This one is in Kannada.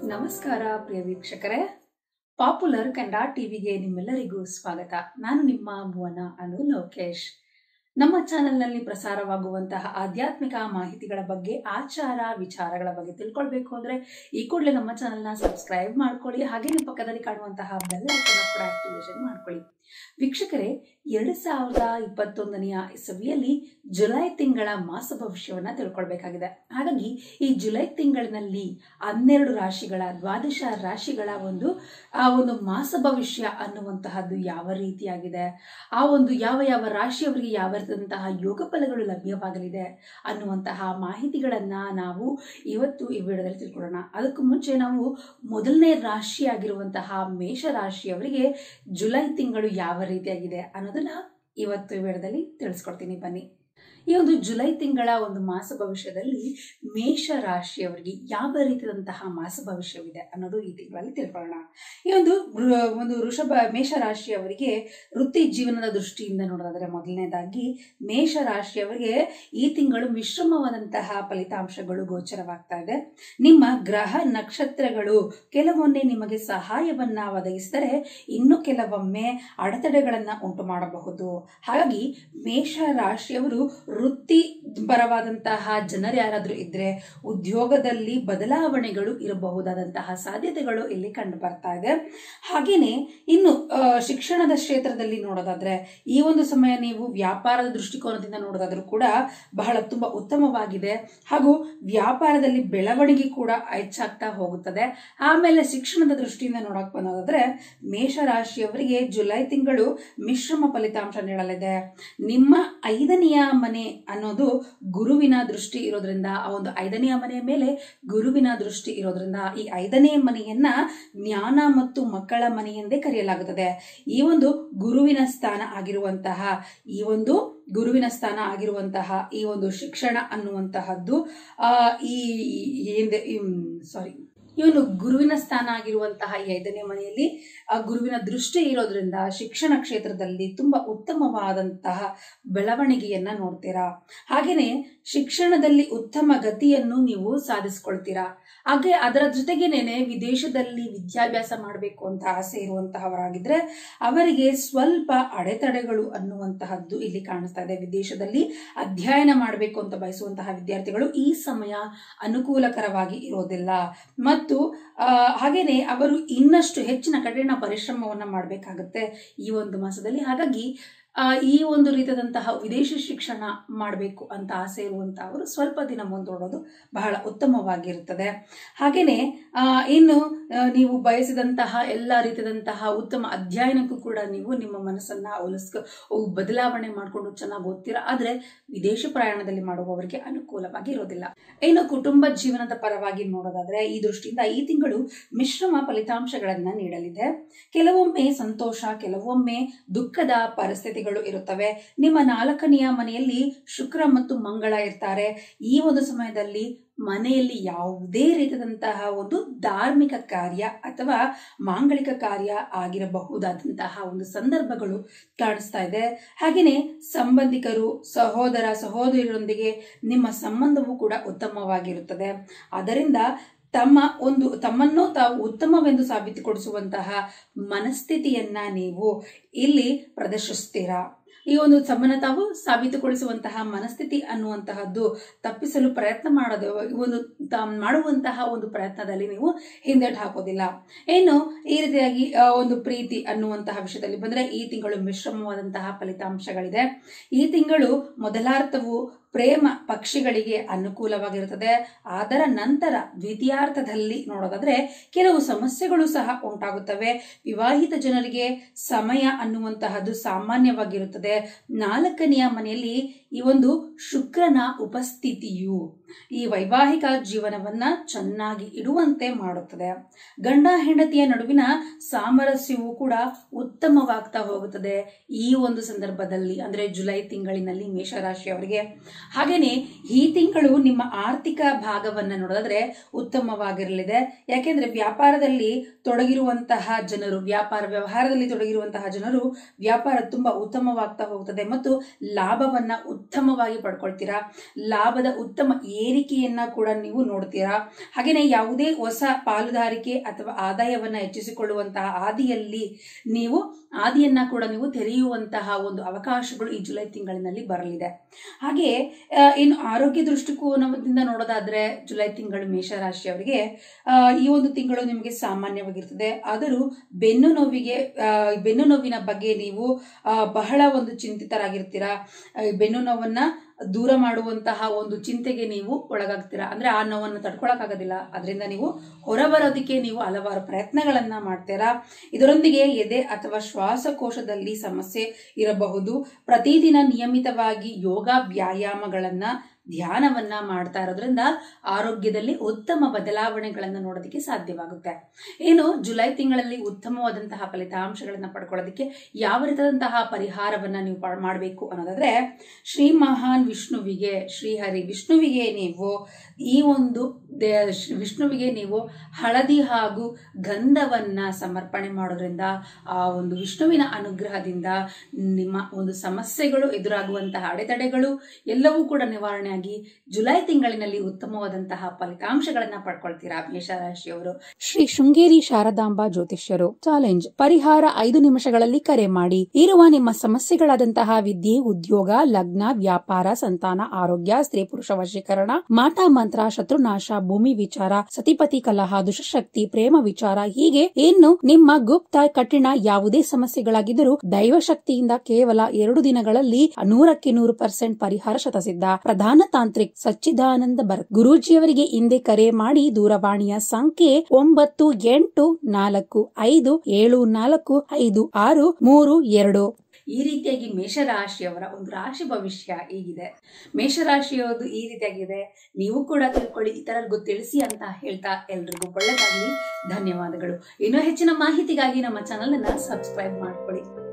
ನಮಸ್ಕಾರ ಪ್ರಿಯ ವೀಕ್ಷಕರೇ ಪಾಪ್ಯುಲರ್ ಕನ್ನಡ ಟಿವಿಗೆ ನಿಮ್ಮೆಲ್ಲರಿಗೂ ಸ್ವಾಗತ ನಾನು ನಿಮ್ಮ ಭುವನ ಅನು ಲೋಕೇಶ್ ನಮ್ಮ ಚಾನೆಲ್ನಲ್ಲಿ ಪ್ರಸಾರವಾಗುವಂತಹ ಆಧ್ಯಾತ್ಮಿಕ ಮಾಹಿತಿಗಳ ಬಗ್ಗೆ ಆಚಾರ ವಿಚಾರಗಳ ಬಗ್ಗೆ ತಿಳ್ಕೊಳ್ಬೇಕು ಅಂದ್ರೆ ಈ ಕೂಡಲೇ ನಮ್ಮ ಚಾನೆಲ್ನ ಸಬ್ಸ್ಕ್ರೈಬ್ ಮಾಡ್ಕೊಳ್ಳಿ ಹಾಗೆ ನಿಮ್ಮ ಪಕ್ಕದಲ್ಲಿ ಕಾಣುವಂತಹ ಬೆಲ್ ಐಕನ್ ಕೂಡ ಆಕ್ಟಿವೇಶನ್ ಮಾಡ್ಕೊಳ್ಳಿ ವೀಕ್ಷಕರೇ ಎರಡು ಸಾವಿರದ ಇಪ್ಪತ್ತೊಂದನೆಯ ಇಸವಿಯಲ್ಲಿ ಜುಲೈ ತಿಂಗಳ ಮಾಸ ಭವಿಷ್ಯವನ್ನ ತಿಳ್ಕೊಳ್ಬೇಕಾಗಿದೆ ಹಾಗಾಗಿ ಈ ಜುಲೈ ತಿಂಗಳಿನಲ್ಲಿ ಹನ್ನೆರಡು ರಾಶಿಗಳ ದ್ವಾದಶ ರಾಶಿಗಳ ಒಂದು ಆ ಒಂದು ಮಾಸ ಭವಿಷ್ಯ ಅನ್ನುವಂತಹದ್ದು ಯಾವ ರೀತಿಯಾಗಿದೆ ಆ ಒಂದು ಯಾವ ಯಾವ ರಾಶಿಯವರಿಗೆ ಯಾವ ರೀತಿಯಾದಂತಹ ಯೋಗ ಫಲಗಳು ಲಭ್ಯವಾಗಲಿದೆ ಅನ್ನುವಂತಹ ಮಾಹಿತಿಗಳನ್ನ ನಾವು ಇವತ್ತು ಈ ವಿಡಿಯೋದಲ್ಲಿ ತಿಳ್ಕೊಳ್ಳೋಣ ಅದಕ್ಕೂ ಮುಂಚೆ ನಾವು ಮೊದಲನೇ ರಾಶಿಯಾಗಿರುವಂತಹ ಮೇಷ ರಾಶಿಯವರಿಗೆ ಜುಲೈ ತಿಂಗಳು ಯಾವ ರೀತಿಯಾಗಿದೆ ಅನ್ನೋದನ್ನ ಇವತ್ತು ಈ ವಿಡಿಯೋದಲ್ಲಿ ತಿಳಿಸ್ಕೊಡ್ತೀನಿ ಬನ್ನಿ ಈ ಒಂದು ಜುಲೈ ತಿಂಗಳ ಒಂದು ಮಾಸ ಭವಿಷ್ಯದಲ್ಲಿ ಮೇಷ ರಾಶಿಯವರಿಗೆ ಯಾವ ರೀತಿಯಾದಂತಹ ಮಾಸ ಭವಿಷ್ಯವಿದೆ ಅನ್ನೋದು ಈ ತಿಂಗಳಲ್ಲಿ ತಿಳ್ಕೊಳ್ಳೋಣ ಈ ಒಂದು ವೃ- ಒಂದು ವೃಷಭ ಮೇಷ ರಾಶಿಯವರಿಗೆ ವೃತ್ತಿ ಜೀವನದ ದೃಷ್ಟಿಯಿಂದ ನೋಡೋದಾದ್ರೆ ಮೊದಲನೇದಾಗಿ ಮೇಷ ರಾಶಿಯವರಿಗೆ ಈ ತಿಂಗಳು ಮಿಶ್ರಮವಾದಂತಹ ಫಲಿತಾಂಶಗಳು ಗೋಚರವಾಗ್ತಾ ಇದೆ ನಿಮ್ಮ ಗ್ರಹ ನಕ್ಷತ್ರಗಳು ಕೆಲವೊಮ್ಮೆ ನಿಮಗೆ ಸಹಾಯವನ್ನ ಒದಗಿಸಿದರೆ ಇನ್ನು ಕೆಲವೊಮ್ಮೆ ಅಡೆತಡೆಗಳನ್ನ ಉಂಟು ಮಾಡಬಹುದು ಹಾಗಾಗಿ ಮೇಷ ರಾಶಿಯವರು ವೃತ್ತಿ ಪರವಾದಂತಹ ಜನರು ಯಾರಾದ್ರೂ ಇದ್ರೆ ಉದ್ಯೋಗದಲ್ಲಿ ಬದಲಾವಣೆಗಳು ಇರಬಹುದಾದಂತಹ ಸಾಧ್ಯತೆಗಳು ಇಲ್ಲಿ ಕಂಡು ಬರ್ತಾ ಇದೆ ಹಾಗೇನೆ ಇನ್ನು ಆ, ಶಿಕ್ಷಣದ ಕ್ಷೇತ್ರದಲ್ಲಿ ನೋಡೋದಾದ್ರೆ ಈ ಒಂದು ಸಮಯ ನೀವು ವ್ಯಾಪಾರದ ದೃಷ್ಟಿಕೋನದಿಂದ ನೋಡೋದಾದ್ರೂ ಕೂಡ ಬಹಳ ತುಂಬಾ ಉತ್ತಮವಾಗಿದೆ ಹಾಗೂ ವ್ಯಾಪಾರದಲ್ಲಿ ಬೆಳವಣಿಗೆ ಕೂಡ ಹೆಚ್ಚಾಗ್ತಾ ಹೋಗುತ್ತದೆ ಆಮೇಲೆ ಶಿಕ್ಷಣದ ದೃಷ್ಟಿಯಿಂದ ನೋಡಕ್ ಬಂದೋದಾದ್ರೆ ಮೇಷ ರಾಶಿಯವರಿಗೆ ಜುಲೈ ತಿಂಗಳು ಮಿಶ್ರಮ ಫಲಿತಾಂಶ ನೀಡಲಿದೆ ನಿಮ್ಮ ಐದನೆಯ ಮನೆ ಅನ್ನೋದು ಗುರುವಿನ ದೃಷ್ಟಿ ಇರೋದ್ರಿಂದ ಆ ಒಂದು ಐದನೆಯ ಮನೆಯ ಮೇಲೆ ಗುರುವಿನ ದೃಷ್ಟಿ ಇರೋದ್ರಿಂದ ಈ ಐದನೇ ಮನೆಯನ್ನ ಜ್ಞಾನ ಮತ್ತು ಮಕ್ಕಳ ಮನೆ ಎಂದೇ ಕರೆಯಲಾಗುತ್ತದೆ ಈ ಒಂದು ಗುರುವಿನ ಸ್ಥಾನ ಆಗಿರುವಂತಹ ಈ ಒಂದು ಗುರುವಿನ ಸ್ಥಾನ ಆಗಿರುವಂತಹ ಈ ಒಂದು ಶಿಕ್ಷಣ ಅನ್ನುವಂತಹದ್ದು ಆ ಈ ಸಾರಿ ಈ ಒಂದು ಗುರುವಿನ ಸ್ಥಾನ ಆಗಿರುವಂತಹ ಈ ಐದನೇ ಮನೆಯಲ್ಲಿ ಆ ಗುರುವಿನ ದೃಷ್ಟಿ ಇರೋದ್ರಿಂದ ಶಿಕ್ಷಣ ಕ್ಷೇತ್ರದಲ್ಲಿ ತುಂಬಾ ಉತ್ತಮವಾದಂತಹ ಬೆಳವಣಿಗೆಯನ್ನ ನೋಡ್ತೀರಾ ಹಾಗೇನೆ ಶಿಕ್ಷಣದಲ್ಲಿ ಉತ್ತಮ ಗತಿಯನ್ನು ನೀವು ಸಾಧಿಸ್ಕೊಳ್ತೀರಾ ಹಾಗೆ ಅದರ ಜೊತೆಗೇನೆ ವಿದೇಶದಲ್ಲಿ ವಿದ್ಯಾಭ್ಯಾಸ ಮಾಡಬೇಕು ಅಂತ ಆಸೆ ಇರುವಂತಹವರಾಗಿದ್ರೆ ಅವರಿಗೆ ಸ್ವಲ್ಪ ಅಡೆತಡೆಗಳು ಅನ್ನುವಂತಹದ್ದು ಇಲ್ಲಿ ಕಾಣಿಸ್ತಾ ಇದೆ ವಿದೇಶದಲ್ಲಿ ಅಧ್ಯಯನ ಮಾಡಬೇಕು ಅಂತ ಬಯಸುವಂತಹ ವಿದ್ಯಾರ್ಥಿಗಳು ಈ ಸಮಯ ಅನುಕೂಲಕರವಾಗಿ ಇರೋದಿಲ್ಲ ಮತ್ತು ಆ, ಹಾಗೇನೆ ಅವರು ಇನ್ನಷ್ಟು ಹೆಚ್ಚಿನ ಕಠಿಣ ಪರಿಶ್ರಮವನ್ನ ಮಾಡಬೇಕಾಗುತ್ತೆ ಈ ಒಂದು ಮಾಸದಲ್ಲಿ ಹಾಗಾಗಿ ಆ, ಈ ಒಂದು ರೀತಿಯಾದಂತಹ ವಿದೇಶಿ ಶಿಕ್ಷಣ ಮಾಡಬೇಕು ಅಂತ ಆಸೆ ಇರುವಂತಹವರು ಸ್ವಲ್ಪ ದಿನ ಮುಂದೂಡೋದು ಬಹಳ ಉತ್ತಮವಾಗಿರುತ್ತದೆ ಹಾಗೇನೆ ಆ, ಇನ್ನು ಆ, ನೀವು ಬಯಸಿದಂತಹ ಎಲ್ಲ ರೀತಿಯಾದಂತಹ ಉತ್ತಮ ಅಧ್ಯಯನಕ್ಕೂ ಕೂಡ ನೀವು ನಿಮ್ಮ ಮನಸ್ಸನ್ನ ಒಲಿಸ್ಕೊ ಬದಲಾವಣೆ ಮಾಡಿಕೊಂಡು ಚೆನ್ನಾಗಿ ಓದ್ತೀರಾ ಆದ್ರೆ ವಿದೇಶ ಪ್ರಯಾಣದಲ್ಲಿ ಮಾಡುವವರಿಗೆ ಅನುಕೂಲವಾಗಿ ಇರೋದಿಲ್ಲ ಇನ್ನು ಕುಟುಂಬ ಜೀವನದ ಪರವಾಗಿ ನೋಡೋದಾದ್ರೆ ಈ ದೃಷ್ಟಿಯಿಂದ ಈ ತಿಂಗಳು ಮಿಶ್ರಮ ಫಲಿತಾಂಶಗಳನ್ನ ನೀಡಲಿದೆ ಕೆಲವೊಮ್ಮೆ ಸಂತೋಷ ಕೆಲವೊಮ್ಮೆ ದುಃಖದ ಪರಿಸ್ಥಿತಿಗಳು ಇರುತ್ತವೆ ನಿಮ್ಮ ನಾಲ್ಕನೆಯ ಮನೆಯಲ್ಲಿ ಶುಕ್ರ ಮತ್ತು ಮಂಗಳ ಇರ್ತಾರೆ ಈ ಒಂದು ಸಮಯದಲ್ಲಿ ಮನೆಯಲ್ಲಿ ಯಾವುದೇ ರೀತಿಯಾದಂತಹ ಒಂದು ಧಾರ್ಮಿಕ ಕಾರ್ಯ ಅಥವಾ ಮಾಂಗಳಿಕ ಕಾರ್ಯ ಆಗಿರಬಹುದಾದಂತಹ ಒಂದು ಸಂದರ್ಭಗಳು ಕಾಣಿಸ್ತಾ ಇದೆ ಹಾಗೆಯೇ ಸಂಬಂಧಿಕರು ಸಹೋದರ ಸಹೋದರಿಯರೊಂದಿಗೆ ನಿಮ್ಮ ಸಂಬಂಧವೂ ಕೂಡ ಉತ್ತಮವಾಗಿರುತ್ತದೆ ಅದರಿಂದ ತಮ್ಮ ಒಂದು ತಮ್ಮನ್ನು ತಾವು ಉತ್ತಮವೆಂದು ಸಾಬೀತುಪಡಿಸುವಂತಹ ಮನಸ್ಥಿತಿಯನ್ನ ನೀವು ಇಲ್ಲಿ ಪ್ರದರ್ಶಿಸ್ತೀರಾ ಈ ಒಂದು ತಮ್ಮನ್ನ ತಾವು ಸಾಬೀತುಗೊಳಿಸುವಂತಹ ಮನಸ್ಥಿತಿ ಅನ್ನುವಂತಹದ್ದು ತಪ್ಪಿಸಲು ಪ್ರಯತ್ನ ಮಾಡೋದು ಈ ಒಂದು ತಾವು ಮಾಡುವಂತಹ ಒಂದು ಪ್ರಯತ್ನದಲ್ಲಿ ನೀವು ಹಿಂದೆಟ್ ಹಾಕೋದಿಲ್ಲ ಇನ್ನು ಈ ರೀತಿಯಾಗಿ ಆ, ಒಂದು ಪ್ರೀತಿ ಅನ್ನುವಂತಹ ವಿಷಯದಲ್ಲಿ ಬಂದ್ರೆ ಈ ತಿಂಗಳು ಮಿಶ್ರಮವಾದಂತಹ ಫಲಿತಾಂಶಗಳಿದೆ ಈ ತಿಂಗಳು ಮೊದಲಾರ್ಥವು ಪ್ರೇಮ ಪಕ್ಷಿಗಳಿಗೆ ಅನುಕೂಲವಾಗಿರುತ್ತದೆ ಅದರ ನಂತರ ದ್ವಿತೀಯಾರ್ಥದಲ್ಲಿ ನೋಡೋದಾದ್ರೆ ಕೆಲವು ಸಮಸ್ಯೆಗಳು ಸಹ ಉಂಟಾಗುತ್ತವೆ ವಿವಾಹಿತ ಜನರಿಗೆ ಸಮಯ ಅನ್ನುವಂತಹದ್ದು ಸಾಮಾನ್ಯವಾಗಿರುತ್ತದೆ ನಾಲ್ಕನೆಯ ಮನೆಯಲ್ಲಿ ಈ ಒಂದು ಶುಕ್ರನ ಉಪಸ್ಥಿತಿಯು ಈ ವೈವಾಹಿಕ ಜೀವನವನ್ನ ಚೆನ್ನಾಗಿ ಇಡುವಂತೆ ಮಾಡುತ್ತದೆ ಗಂಡ ಹೆಂಡತಿಯ ನಡುವಿನ ಸಾಮರಸ್ಯವು ಕೂಡ ಉತ್ತಮವಾಗ್ತಾ ಹೋಗುತ್ತದೆ ಈ ಒಂದು ಸಂದರ್ಭದಲ್ಲಿ ಅಂದ್ರೆ ಜುಲೈ ತಿಂಗಳಿನಲ್ಲಿ ಮೇಷರಾಶಿಯವರಿಗೆ ಹಾಗೇನೆ ಈ ತಿಂಗಳು ನಿಮ್ಮ ಆರ್ಥಿಕ ಭಾಗವನ್ನ ನೋಡೋದಾದ್ರೆ ಉತ್ತಮವಾಗಿರಲಿದೆ ಯಾಕೆಂದ್ರೆ ವ್ಯಾಪಾರದಲ್ಲಿ ತೊಡಗಿರುವಂತಹ ಜನರು ವ್ಯಾಪಾರ ವ್ಯವಹಾರದಲ್ಲಿ ತೊಡಗಿರುವಂತಹ ಜನರು ವ್ಯಾಪಾರ ತುಂಬಾ ಉತ್ತಮವಾಗ್ತಾ ಹೋಗುತ್ತದೆ ಮತ್ತು ಲಾಭವನ್ನ ಉತ್ತಮವಾಗಿ ಪಡ್ಕೊಳ್ತೀರಾ ಲಾಭದ ಉತ್ತಮ ಏರಿಕೆಯನ್ನ ಕೂಡ ನೀವು ನೋಡ್ತೀರಾ ಹಾಗೆಯೇ ಯಾವುದೇ ಹೊಸ ಪಾಲುದಾರಿಕೆ ಅಥವಾ ಆದಾಯವನ್ನ ಹೆಚ್ಚಿಸಿಕೊಳ್ಳುವಂತಹ ಹಾದಿಯಲ್ಲಿ ನೀವು ಹಾದಿಯನ್ನ ಕೂಡ ನೀವು ತೆರೆಯುವಂತಹ ಒಂದು ಅವಕಾಶಗಳು ಈ ಜುಲೈ ತಿಂಗಳಿನಲ್ಲಿ ಬರಲಿದೆ ಹಾಗೆ ಆ, ಇನ್ನು ಆರೋಗ್ಯ ದೃಷ್ಟಿಕೋನದಿಂದ ನೋಡೋದಾದ್ರೆ ಜುಲೈ ತಿಂಗಳು ಮೇಷರಾಶಿಯವರಿಗೆ ಆ, ಈ ಒಂದು ತಿಂಗಳು ನಿಮಗೆ ಸಾಮಾನ್ಯವಾಗಿರ್ತದೆ ಆದರೂ ಬೆನ್ನು ನೋವಿಗೆ ಆ, ಬೆನ್ನು ನೋವಿನ ಬಗ್ಗೆ ನೀವು ಆ, ಬಹಳ ಒಂದು ಚಿಂತಿತರಾಗಿರ್ತೀರಾ ಆ, ಈ ಬೆನ್ನು ನೋವನ್ನ ದೂರ ಮಾಡುವಂತಹ ಒಂದು ಚಿಂತೆಗೆ ನೀವು ಒಳಗಾಗ್ತೀರಾ ಅಂದ್ರೆ ಆ ನೋವನ್ನು ತಡ್ಕೊಳಕ್ಕಾಗೋದಿಲ್ಲ ಅದರಿಂದ ನೀವು ಹೊರಬರೋದಕ್ಕೆ ನೀವು ಹಲವಾರು ಪ್ರಯತ್ನಗಳನ್ನ ಮಾಡ್ತೀರಾ ಇದರೊಂದಿಗೆ ಎದೆ ಅಥವಾ ಶ್ವಾಸಕೋಶದಲ್ಲಿ ಸಮಸ್ಯೆ ಇರಬಹುದು ಪ್ರತಿದಿನ ನಿಯಮಿತವಾಗಿ ಯೋಗ ವ್ಯಾಯಾಮಗಳನ್ನ ಧ್ಯಾನವನ್ನ ಮಾಡ್ತಾ ಇರೋದ್ರಿಂದ ಆರೋಗ್ಯದಲ್ಲಿ ಉತ್ತಮ ಬದಲಾವಣೆಗಳನ್ನು ನೋಡೋದಕ್ಕೆ ಸಾಧ್ಯವಾಗುತ್ತೆ ಏನು ಜುಲೈ ತಿಂಗಳಲ್ಲಿ ಉತ್ತಮವಾದಂತಹ ಫಲಿತಾಂಶಗಳನ್ನ ಪಡ್ಕೊಳ್ಳೋದಕ್ಕೆ ಯಾವ ರೀತಿಯಾದಂತಹ ಪರಿಹಾರವನ್ನ ನೀವು ಮಾಡಬೇಕು ಅನ್ನೋದಾದ್ರೆ ಶ್ರೀ ಮಹಾನ್ ವಿಷ್ಣುವಿಗೆ ಶ್ರೀಹರಿ ವಿಷ್ಣುವಿಗೆ ನೀವು ಈ ಒಂದು ದೇ- ಶ್ರೀ ವಿಷ್ಣುವಿಗೆ ನೀವು ಹಳದಿ ಹಾಗೂ ಗಂಧವನ್ನ ಸಮರ್ಪಣೆ ಮಾಡೋದ್ರಿಂದ ಆ ಒಂದು ವಿಷ್ಣುವಿನ ಅನುಗ್ರಹದಿಂದ ನಿಮ್ಮ ಒಂದು ಸಮಸ್ಯೆಗಳು ಎದುರಾಗುವಂತಹ ಅಡೆತಡೆಗಳು ಎಲ್ಲವೂ ಕೂಡ ನಿವಾರಣೆಯಾಗಿ ಜುಲೈ ತಿಂಗಳಿನಲ್ಲಿ ಉತ್ತಮವಾದಂತಹ ಫಲಿತಾಂಶಗಳನ್ನ ಪಡ್ಕೊಳ್ತೀರಾ ಮೇಷರಾಶಿಯವರು ಶ್ರೀ ಶೃಂಗೇರಿ ಶಾರದಾಂಬಾ ಜ್ಯೋತಿಷ್ಯರು ಚಾಲೆಂಜ್ ಪರಿಹಾರ ಐದು ನಿಮಿಷಗಳಲ್ಲಿ ಕರೆ ಮಾಡಿ ಇರುವ ನಿಮ್ಮ ಸಮಸ್ಯೆಗಳಾದಂತಹ ವಿದ್ಯೆ ಉದ್ಯೋಗ ಲಗ್ನ ವ್ಯಾಪಾರ ಸಂತಾನ ಆರೋಗ್ಯ ಸ್ತ್ರೀ ಪುರುಷ ವಶೀಕರಣ ಮಾಟ ಮಂತ್ರ ಶತ್ರುನಾಶ ಭೂಮಿ ವಿಚಾರ ಸತಿಪತಿ ಕಲಹ ದುಷ್ಟಶಕ್ತಿ ಪ್ರೇಮ ವಿಚಾರ ಹೀಗೆ ಇನ್ನು ನಿಮ್ಮ ಗುಪ್ತ ಕಠಿಣ ಯಾವುದೇ ಸಮಸ್ಯೆಗಳಾಗಿದ್ದರೂ ದೈವ ಶಕ್ತಿಯಿಂದ ಕೇವಲ ಎರಡು ದಿನಗಳಲ್ಲಿ ನೂರಕ್ಕೆ ನೂರು ಪರ್ಸೆಂಟ್ ಪರಿಹಾರ ಶತಸಿದ್ಧ ಪ್ರಧಾನ ತಾಂತ್ರಿಕ್ ಸಚ್ಚಿದಾನಂದ ಭರತ್ ಗುರೂಜಿಯವರಿಗೆ ಹಿಂದೆ ಕರೆ ಮಾಡಿ ದೂರವಾಣಿಯ ಸಂಖ್ಯೆ ಒಂಬತ್ತು ಎಂಟು ನಾಲ್ಕು ಐದು ಏಳು ನಾಲ್ಕು ಐದು ಆರು ಮೂರು ಎರಡು ಈ ರೀತಿಯಾಗಿ ಮೇಷರಾಶಿಯವರ ಒಂದು ರಾಶಿ ಭವಿಷ್ಯ ಹೀಗಿದೆ ಮೇಷರಾಶಿಯವರದು ಈ ರೀತಿಯಾಗಿದೆ ನೀವು ಕೂಡ ತಿಳ್ಕೊಳ್ಳಿ ಇತರರಿಗೂ ತಿಳಿಸಿ ಅಂತ ಹೇಳ್ತಾ ಎಲ್ರಿಗೂ ಒಳ್ಳೆದಾಗಲಿ ಧನ್ಯವಾದಗಳು ಇನ್ನೂ ಹೆಚ್ಚಿನ ಮಾಹಿತಿಗಾಗಿ ನಮ್ಮ ಚಾನಲ್ ಅನ್ನ ಸಬ್ಸ್ಕ್ರೈಬ್ ಮಾಡ್ಕೊಳ್ಳಿ